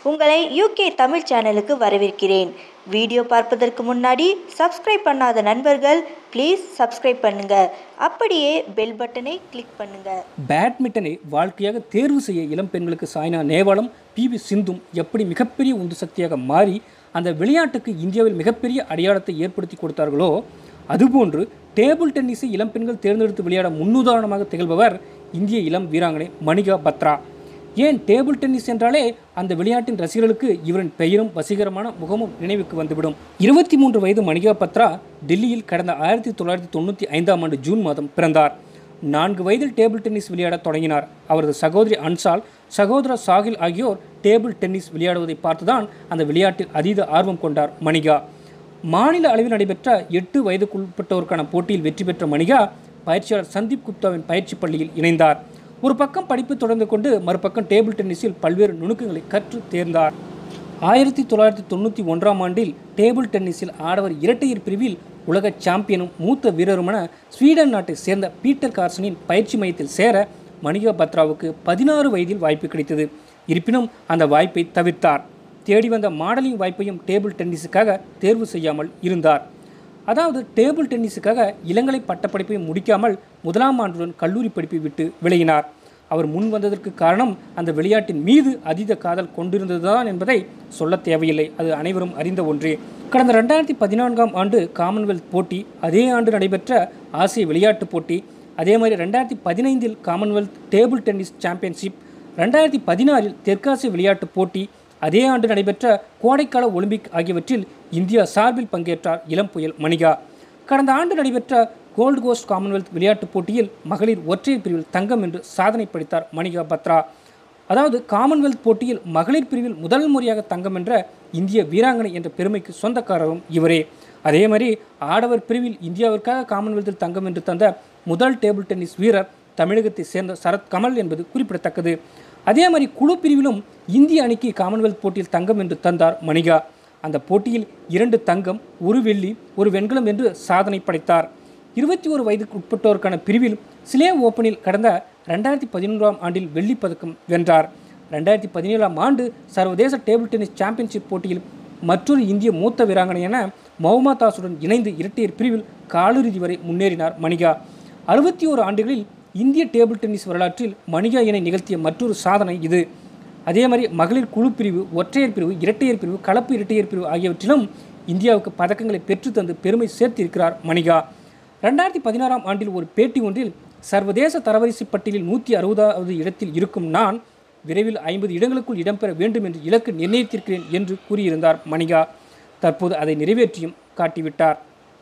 உங்களை யூகே தமிழ் சேனலுக்கு வரவேற்கிறேன் வீடியோ பார்ப்பதற்கு முன்னாடி சப்ஸ்கிரைப் பண்ணாத நண்பர்கள் ப்ளீஸ் சப்ஸ்கிரைப் பண்ணுங்க அப்படியே பெல் பட்டனை கிளிக் பண்ணுங்க பேட்மிண்டனை வாழ்க்கையாக தேர்வு செய்ய இளம் பெண்களுக்கு சாய்னா நேவாலும் பி வி சிந்தும் எப்படி மிகப்பெரிய உந்து சக்தியாக மாறி அந்த விளையாட்டுக்கு இந்தியாவில் மிகப்பெரிய அடையாளத்தை ஏற்படுத்தி கொடுத்தார்களோ அதுபோன்று டேபிள் டென்னிஸை இளம் பெண்கள் தேர்ந்தெடுத்து விளையாட முன்னுதாரணமாக திகழ்பவர் இந்திய இளம் வீராங்கனை மணிகா பத்ரா ஏன் டேபிள் டென்னிஸ் என்றாலே அந்த விளையாட்டின் ரசிகர்களுக்கு இவரின் பெயரும் வசீகரமான முகமும் நினைவுக்கு வந்துவிடும் இருபத்தி மூன்று வயது மணிகா பத்ரா டெல்லியில் கடந்த ஆயிரத்தி தொள்ளாயிரத்தி தொண்ணூற்றி ஐந்தாம் ஆண்டு ஜூன் மாதம் பிறந்தார் நான்கு வயதில் டேபிள் டென்னிஸ் விளையாடத் தொடங்கினார் அவரது சகோதரி அன்சால் சகோதரர் சாகில் ஆகியோர் டேபிள் டென்னிஸ் விளையாடுவதை பார்த்துதான் அந்த விளையாட்டில் அதீத ஆர்வம் கொண்டார் மணிகா மாநில அளவில் நடைபெற்ற எட்டு வயதுக்குட்பட்டோருக்கான போட்டியில் வெற்றி பெற்ற மணிகா பயிற்சியாளர் சந்தீப் குப்தாவின் பயிற்சி பள்ளியில் இணைந்தார் ஒரு பக்கம் படிப்பு தொடர்ந்து கொண்டு மறுபக்கம் டேபிள் டென்னிஸில் பல்வேறு நுணுக்கங்களை கற்று தேர்ந்தார் ஆயிரத்தி தொள்ளாயிரத்தி தொண்ணூற்றி ஒன்றாம் ஆண்டில் டேபிள் டென்னிஸில் ஆடவர் இரட்டையர் பிரிவில் உலக சாம்பியனும் மூத்த வீரருமான ஸ்வீடன் நாட்டை சேர்ந்த பீட்டர் கார்சனின் பயிற்சி மையத்தில் சேர மணிகா பத்ராவுக்கு பதினாறு வயதில் வாய்ப்பு கிடைத்தது இருப்பினும் அந்த வாய்ப்பை தவிர்த்தார் தேடி வந்த மாடலிங் வாய்ப்பையும் டேபிள் டென்னிஸுக்காக தேர்வு செய்யாமல் இருந்தார் அதாவது டேபிள் டென்னிஸுக்காக இளங்கலை பட்டப்படிப்பை முடிக்காமல் முதலாம் ஆண்டுடன் கல்லூரி படிப்பை விட்டு விலகினார் அவர் முன் வந்ததற்கு காரணம் அந்த விளையாட்டின் மீது அதீத காதல் கொண்டிருந்ததுதான் என்பதை சொல்ல தேவையில்லை அது அனைவரும் அறிந்த ஒன்றே கடந்த ரெண்டாயிரத்தி பதினான்காம் ஆண்டு காமன்வெல்த் போட்டி அதே ஆண்டு நடைபெற்ற ஆசிய விளையாட்டுப் போட்டி அதே மாதிரி ரெண்டாயிரத்தி பதினைந்தில் காமன்வெல்த் டேபிள் டென்னிஸ் சாம்பியன்ஷிப் ரெண்டாயிரத்தி பதினாறில் தெற்காசிய விளையாட்டுப் போட்டி அதே ஆண்டு நடைபெற்ற கோடைக்கால ஒலிம்பிக் ஆகியவற்றில் இந்தியா சார்பில் பங்கேற்றார் இளம் புயல் மணிகா கடந்த ஆண்டு நடைபெற்ற கோல்டு கோஸ்ட் காமன்வெல்த் விளையாட்டுப் போட்டியில் மகளிர் ஒற்றையர் பிரிவில் தங்கம் என்று சாதனை படைத்தார் மணிகா பத்ரா அதாவது காமன்வெல்த் போட்டியில் மகளிர் பிரிவில் முதல் முறையாக தங்கம் என்ற இந்திய வீராங்கனை என்ற பெருமைக்கு சொந்தக்காரரும் இவரே அதே மாதிரி ஆடவர் பிரிவில் இந்தியாவிற்காக காமன்வெல்த்தில் தங்கம் என்று தந்த முதல் டேபிள் டென்னிஸ் வீரர் தமிழகத்தை சேர்ந்த சரத் கமல் என்பது குறிப்பிடத்தக்கது அதே மாதிரி குழு பிரிவிலும் இந்திய அணிக்கு காமன்வெல்த் போட்டியில் தங்கம் என்று தந்தார் மணிகா அந்த போட்டியில் இரண்டு தங்கம் ஒரு வெள்ளி ஒரு வெண்கலம் என்று சாதனை படைத்தார் இருபத்தி ஒரு வயதுக்கு உட்பட்டோருக்கான பிரிவில் சிலே ஓப்பனில் கடந்த ரெண்டாயிரத்தி பதினொன்றாம் ஆண்டில் வெள்ளிப் பதக்கம் வென்றார் ரெண்டாயிரத்தி பதினேழாம் ஆண்டு சர்வதேச டேபிள் டென்னிஸ் சாம்பியன்ஷிப் போட்டியில் மற்றொரு இந்திய மூத்த வீராங்கனையான மௌமா தாஸுடன் இணைந்து இரட்டையர் பிரிவில் காலிறுதி வரை முன்னேறினார் மணிகா அறுபத்தி ஓரு ஆண்டுகளில் இந்திய டேபிள் டென்னிஸ் வரலாற்றில் மணிகா இணை நிகழ்த்திய மற்றொரு சாதனை இது அதே மாதிரி மகளிர் குழு பிரிவு ஒற்றையர் பிரிவு இரட்டையர் பிரிவு கலப்பு இரட்டையர் பிரிவு ஆகியவற்றிலும் இந்தியாவுக்கு பதக்கங்களை பெற்றுத்தந்து பெருமை சேர்த்திருக்கிறார் மணிகா ரெண்டாயிரத்தி பதினாறாம் ஆண்டில் ஒரு பேட்டி ஒன்றில் சர்வதேச தரவரிசை பட்டியலில் நூற்றி அறுபதாவது இடத்தில் இருக்கும் நான் விரைவில் ஐம்பது இடங்களுக்குள் இடம்பெற வேண்டும் என்று இலக்கு நிர்ணயித்திருக்கிறேன் என்று கூறியிருந்தார் மணிகா தற்போது அதை நிறைவேற்றியும் காட்டிவிட்டார்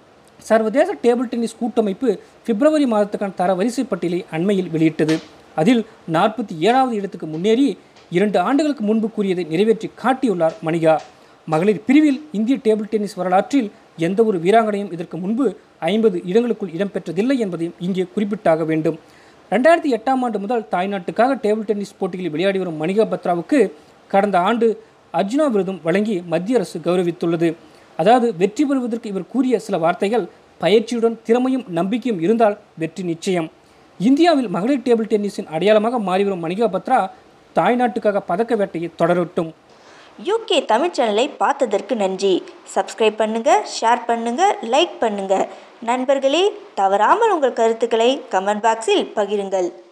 சர்வதேச டேபிள் டென்னிஸ் கூட்டமைப்பு பிப்ரவரி மாதத்துக்கான தர வரிசை பட்டியலை அண்மையில் வெளியிட்டது அதில் நாற்பத்தி ஏழாவது இடத்துக்கு முன்னேறி இரண்டு ஆண்டுகளுக்கு முன்பு கூறியதை நிறைவேற்றி காட்டியுள்ளார் மணிகா மகளிர் பிரிவில் இந்திய டேபிள் டென்னிஸ் வரலாற்றில் எந்த ஒரு வீராங்கனையும் இதற்கு முன்பு ஐம்பது இடங்களுக்குள் இடம்பெற்றதில்லை என்பதையும் இங்கே குறிப்பிட்டாக வேண்டும் ரெண்டாயிரத்தி எட்டாம் ஆண்டு முதல் தாய்நாட்டுக்காக டேபிள் டென்னிஸ் போட்டிகளில் விளையாடி வரும் மணிகா பத்ராவுக்கு கடந்த ஆண்டு அர்ஜுனா விருதும் வழங்கி மத்திய அரசு கௌரவித்துள்ளது அதாவது வெற்றி பெறுவதற்கு இவர் கூறிய சில வார்த்தைகள் பயிற்சியுடன் திறமையும் நம்பிக்கையும் இருந்தால் வெற்றி நிச்சயம் இந்தியாவில் மகளிர் டேபிள் டென்னிஸின் அடையாளமாக மாறிவரும் மணிகா பத்ரா தாய்நாட்டுக்காக பதக்க வேட்டையை தொடரட்டும் யூகே தமிழ் சேனலை பார்த்ததற்கு நன்றி சப்ஸ்கிரைப் பண்ணுங்க ஷேர் பண்ணுங்க லைக் பண்ணுங்க நண்பர்களே தவறாமல் உங்கள் கருத்துக்களை கமெண்ட் பாக்ஸில் பகிருங்கள்